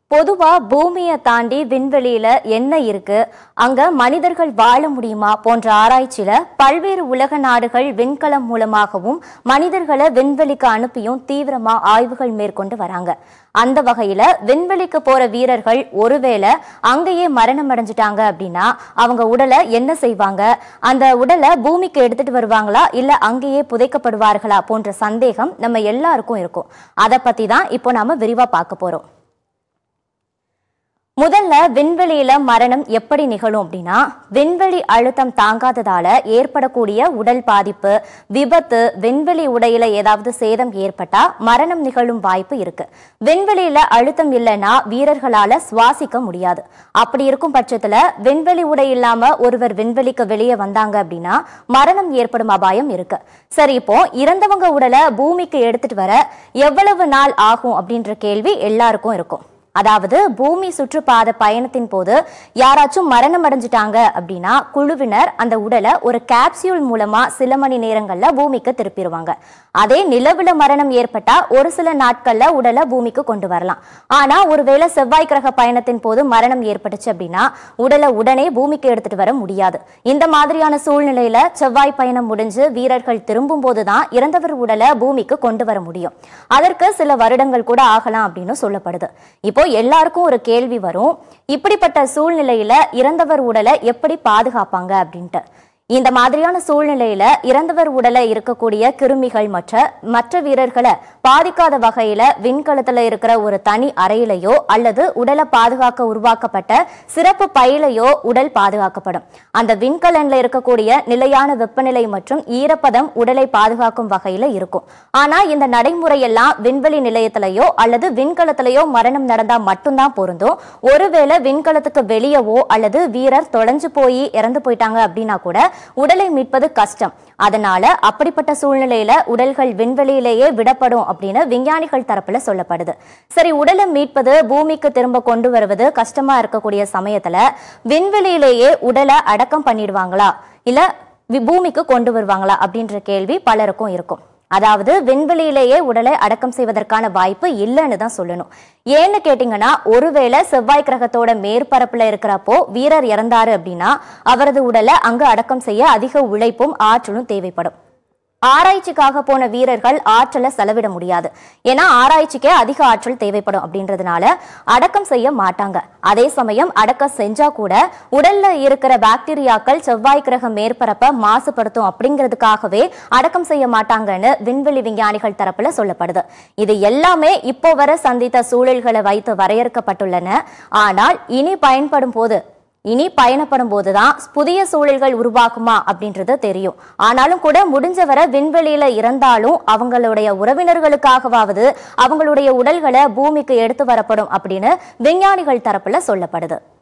பொதுவா பூமியை தாண்டி விண்வெளியில என்ன இருக்கு அங்க மனிதர்கள் வாழ முடியுமா போன்ற ஆராய்ச்சியில பல்வேறு உலக நாடுகள் விண்கலம் மூலமாகவும் மனிதர்களை விண்வெளிக்கு அனுப்பியும் தீவிரமா ஆய்வுகள் மேற்கொண்டு வராங்க அந்த வகையில விண்வெளிக்கு போற வீரர்கள் ஒருவேளை அங்கேயே மரணம் அடைஞ்சிட்டாங்க அப்படின்னா அவங்க உடலை என்ன செய்வாங்க அந்த உடலை பூமிக்கு எடுத்துட்டு வருவாங்களா இல்ல அங்கேயே புதைக்கப்படுவார்களா போன்ற சந்தேகம் நம்ம எல்லாருக்கும் இருக்கும் அதை பத்தி தான் இப்போ நாம விரிவா பார்க்க போறோம் முதல்ல விண்வெளியில மரணம் எப்படி நிகழும் அப்படின்னா விண்வெளி அழுத்தம் தாங்காததால ஏற்படக்கூடிய உடல் பாதிப்பு விபத்து விண்வெளி உடையில ஏதாவது சேதம் ஏற்பட்டா மரணம் நிகழும் வாய்ப்பு இருக்கு விண்வெளியில அழுத்தம் இல்லைன்னா வீரர்களால சுவாசிக்க முடியாது அப்படி இருக்கும் பட்சத்துல விண்வெளி உடை இல்லாம ஒருவர் விண்வெளிக்கு வெளியே வந்தாங்க அப்படின்னா மரணம் ஏற்படும் அபாயம் இருக்கு சரி இப்போ இறந்தவங்க உடலை பூமிக்கு எடுத்துட்டு வர எவ்வளவு நாள் ஆகும் அப்படின்ற கேள்வி எல்லாருக்கும் இருக்கும் அதாவது பூமி சுற்றுப்பாதை பயணத்தின் போது யாராச்சும் மரணம் அடைஞ்சிட்டாங்க அப்படின்னா குழுவினர் அந்த உடலை ஒரு கேப்சியூல் மூலமா சில மணி நேரங்கள்ல பூமிக்கு திருப்பிடுவாங்க அதே நிலவுல மரணம் ஏற்பட்டா ஒரு சில நாட்கள்ல உடலை பூமிக்கு கொண்டு வரலாம் ஆனா ஒருவேளை செவ்வாய் கிரக பயணத்தின் போது மரணம் ஏற்பட்டுச்சு அப்படின்னா உடலை உடனே பூமிக்கு எடுத்துட்டு வர முடியாது இந்த மாதிரியான சூழ்நிலையில செவ்வாய் பயணம் முடிஞ்சு வீரர்கள் திரும்பும் போதுதான் இறந்தவர் உடலை பூமிக்கு கொண்டு வர முடியும் அதற்கு சில வருடங்கள் கூட ஆகலாம் அப்படின்னு சொல்லப்படுது இப்போ எல்லாருக்கும் ஒரு கேள்வி வரும் இப்படிப்பட்ட சூழ்நிலையில இறந்தவர் உடலை எப்படி பாதுகாப்பாங்க அப்படின்ட்டு இந்த மாதிரியான சூழ்நிலையில இறந்தவர் உடலை இருக்கக்கூடிய கிருமிகள் மற்ற மற்ற வீரர்களை பாதிக்காத வகையில விண்கலத்துல இருக்கிற ஒரு தனி அறையிலையோ அல்லது உடலை பாதுகாக்க உருவாக்கப்பட்ட சிறப்பு பையிலையோ உடல் பாதுகாக்கப்படும் அந்த விண்கலன்ல இருக்கக்கூடிய நிலையான வெப்பநிலை மற்றும் ஈரப்பதம் உடலை பாதுகாக்கும் வகையில இருக்கும் ஆனா இந்த நடைமுறையெல்லாம் விண்வெளி நிலையத்திலேயோ அல்லது விண்கலத்திலேயோ மரணம் நடந்தா மட்டும்தான் பொருந்தும் ஒருவேளை விண்கலத்துக்கு வெளியவோ அல்லது வீரர் தொலைஞ்சு போய் இறந்து போயிட்டாங்க அப்படின்னா கூட உடலை மீட்பது கஷ்டம் அதனால அப்படிப்பட்ட சூழ்நிலையில உடல்கள் விண்வெளியிலேயே விடப்படும் அப்படின்னு விஞ்ஞானிகள் தரப்புல சொல்லப்படுது சரி உடலை மீட்பது பூமிக்கு திரும்ப கொண்டு வருவது கஷ்டமா இருக்கக்கூடிய சமயத்துல விண்வெளியிலேயே உடலை அடக்கம் பண்ணிடுவாங்களா இல்ல வி- பூமிக்கு கொண்டு வருவாங்களா அப்படின்ற கேள்வி பலருக்கும் இருக்கும் அதாவது விண்வெளியிலேயே உடலை அடக்கம் செய்வதற்கான வாய்ப்பு இல்லைன்னு தான் சொல்லணும் ஏன்னு கேட்டிங்கன்னா ஒருவேளை செவ்வாய் கிரகத்தோட மேற்பரப்புல இருக்கிறப்போ வீரர் இறந்தாரு அப்படின்னா அவரது உடலை அங்கு அடக்கம் செய்ய அதிக உழைப்பும் ஆற்றலும் தேவைப்படும் ஆராய்ச்சிக்காக போன வீரர்கள் ஆற்றலை செலவிட முடியாது ஏன்னா ஆராய்ச்சிக்கே அதிக ஆற்றல் தேவைப்படும் அப்படின்றதுனால அடக்கம் செய்ய மாட்டாங்க அதே சமயம் அடக்கம் செஞ்சா கூட உடல்ல இருக்கிற பாக்டீரியாக்கள் செவ்வாய் கிரக மேற்பரப்பை மாசுபடுத்தும் அப்படிங்கிறதுக்காகவே அடக்கம் செய்ய மாட்டாங்கன்னு விண்வெளி விஞ்ஞானிகள் தரப்புல சொல்லப்படுது இது எல்லாமே இப்போ வரை சந்தித்த சூழல்களை வைத்து வரையறுக்கப்பட்டுள்ளன ஆனால் இனி பயன்படும் போது இனி பயணப்படும் போதுதான் புதிய சூழல்கள் உருவாகுமா அப்படின்றது தெரியும் ஆனாலும் கூட முடிஞ்சவரை விண்வெளியில இறந்தாலும் அவங்களுடைய உறவினர்களுக்காகவாவது அவங்களுடைய உடல்களை பூமிக்கு எடுத்து வரப்படும் அப்படின்னு விஞ்ஞானிகள் தரப்புல சொல்லப்படுது